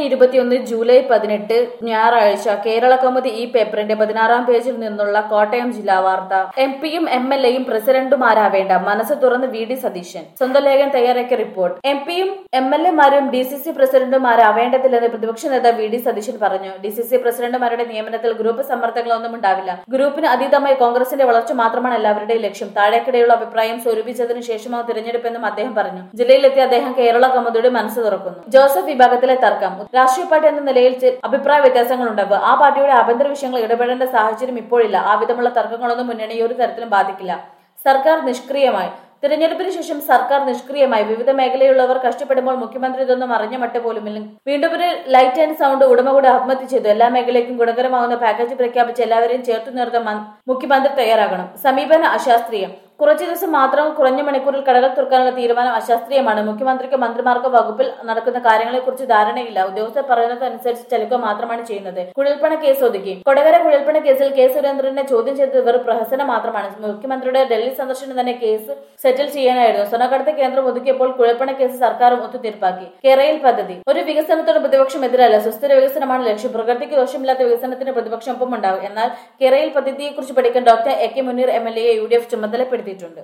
രണ്ടായിരത്തി ഇരുപത്തിയൊന്ന് ജൂലൈ പതിനെട്ട് ഞായറാഴ്ച കേരള കൗമുദി ഈ പേപ്പറിന്റെ പതിനാറാം പേജിൽ നിന്നുള്ള കോട്ടയം ജില്ലാ വാർത്ത എം പിയും എം എൽ എയും പ്രസിഡന്റുമാരാവേണ്ട മനസ്സ് തുറന്ന് വി ഡി സതീശൻ സ്വന്തം ലേഖൻ തയ്യാറാക്കിയ റിപ്പോർട്ട് എം പിയും എം എൽ എമാരും ഡി സി സി പ്രസിഡന്റുമാരാവേണ്ടതില്ലെന്ന് പ്രതിപക്ഷ നേതാവ് വി ഡി സതീശൻ പറഞ്ഞു ഡി സി സി പ്രസിഡന്റുമാരുടെ നിയമനത്തിൽ ഗ്രൂപ്പ് സമ്മർദ്ദങ്ങളൊന്നും ഉണ്ടാവില്ല ഗ്രൂപ്പിന് അതീതമായി കോൺഗ്രസിന്റെ വളർച്ച മാത്രമാണ് എല്ലാവരുടെയും ലക്ഷ്യം താഴേക്കിടെയുള്ള അഭിപ്രായം സ്വരൂപിച്ചതിനു ശേഷമാണ് തിരഞ്ഞെടുപ്പെന്നും അദ്ദേഹം പറഞ്ഞു ജില്ലയിലെത്തിയ അദ്ദേഹം കേരള കൗമുദിയുടെ മനസ്സ് തുറക്കുന്നു ജോസഫ് വിഭാഗത്തിലെ തർക്കം രാഷ്ട്രീയ പാർട്ടി എന്ന നിലയിൽ ചെ- അഭിപ്രായ വ്യത്യാസങ്ങളുണ്ടാവും ആ പാർട്ടിയുടെ ആഭ്യന്തര വിഷയങ്ങൾ ഇടപെടേണ്ട സാഹചര്യം ഇപ്പോഴില്ല ആ വിധമുള്ള തർക്കങ്ങളൊന്നും മുന്നണിയെ ഒരു തരത്തിലും ബാധിക്കില്ല സർക്കാർ നിഷ്ക്രിയമായി തിരഞ്ഞെടുപ്പിന് ശേഷം സർക്കാർ നിഷ്ക്രിയമായി വിവിധ മേഖലയിലുള്ളവർ കഷ്ടപ്പെടുമ്പോൾ മുഖ്യമന്ത്രി ഇതൊന്നും അറിഞ്ഞ മട്ട് പോലുമില്ല വീണ്ടും ഒരു ലൈറ്റ് ആൻഡ് സൗണ്ട് ഉടമ കൂടി ആത്മഹത്യ ചെയ്തു എല്ലാ മേഖലയ്ക്കും ഗുണകരമാവുന്ന പാക്കേജ് പ്രഖ്യാപിച്ച് എല്ലാവരെയും ചേർത്ത് നിർത്താൻ മൻ- മുഖ്യമന്ത്രി തയ്യാറാകണം സമീപനം അശാസ്ത്രീയം കുറച്ചു ദിവസം മാത്രം കുറഞ്ഞ മണിക്കൂറിൽ കടകൾ തുറക്കാനുള്ള തീരുമാനം അശാസ്ത്രീയമാണ് മുഖ്യമന്ത്രിക്ക് മന്ത്രിമാർക്ക് വകുപ്പിൽ നടക്കുന്ന കാര്യങ്ങളെക്കുറിച്ച് ധാരണയില്ല ഉദ്യോഗസ്ഥർ പറയുന്നതനുസരിച്ച് ചെലുക്കുക മാത്രമാണ് ചെയ്യുന്നത് കുഴൽപ്പണ കേസ് ഒതുക്കി കൊടകര കുഴൽപ്പണ കേസിൽ കെ സുരേന്ദ്രനെ ചോദ്യം ചെയ്തത് വെറും പ്രഹസനം മാത്രമാണ് മുഖ്യമന്ത്രിയുടെ ഡൽഹി സന്ദർശനം തന്നെ കേസ് സെറ്റിൽ ചെയ്യാനായിരുന്നു സ്വർണ്ണക്കടത്ത് കേന്ദ്രം ഒതുക്കിയപ്പോൾ കുഴൽപ്പണ കേസ് സർക്കാരും ഒത്തുതീർപ്പാക്കി കേരയിൽ പദ്ധതി ഒരു വികസനത്തോട് പ്രതിപക്ഷം എതിരല്ല സുസ്ഥിര വികസനമാണ് ലക്ഷ്യം പ്രകൃതിക്ക് ദോഷമില്ലാത്ത വികസനത്തിന് പ്രതിപക്ഷം ഒപ്പം ഉണ്ടാവും എന്നാൽ കേരയിൽ പദ്ധതിയെക്കുറിച്ച് പഠിക്കാൻ doctor A K Muneer M L എയെ യു ഡി എഫ് ചുമതലപ്പെടുത്തിയിട്ടുണ്ട്